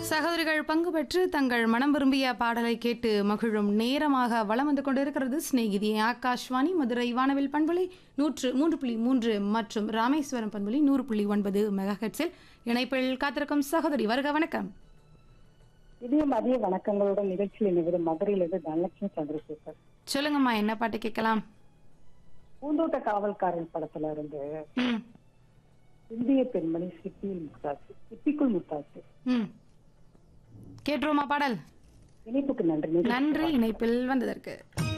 சகோதரிகள் பங்கு பெற்று தங்கள் மனம் விரும்பிய பாடலை கேட்டு மகிழும் நேரமாக வலம் வந்து கொண்டிருக்கிறது சிநேகிதி ஆகாஷ்வாணி மதுரை வானவில் பண்புலி நூற்று மூன்று புள்ளி மூன்று மற்றும் ராமேஸ்வரம் பண்புலி நூறு புள்ளி ஒன்பது மெகாஹெட்ஸில் இணைப்பில் காத்திருக்கும் சகோதரி வருக வணக்கம் இதே மதிய வணக்கங்களுடன் நிகழ்ச்சியில் இணைவது மதுரையிலிருந்து தனலட்சுமி சந்திரசேகர் சொல்லுங்கம்மா என்ன பாட்டு கேட்கலாம் பூந்தோட்ட காவல்காரன் படத்துல இருந்து ம் இந்திய பெண்மணி சிப்பியில் முத்தாச்சு சிப்பிக்குள் முத்தாச்சு ம் கேட்டுருவோமா பாடல் இணைப்புக்கு நன்றி நன்றி இணைப்பில் வந்ததற்கு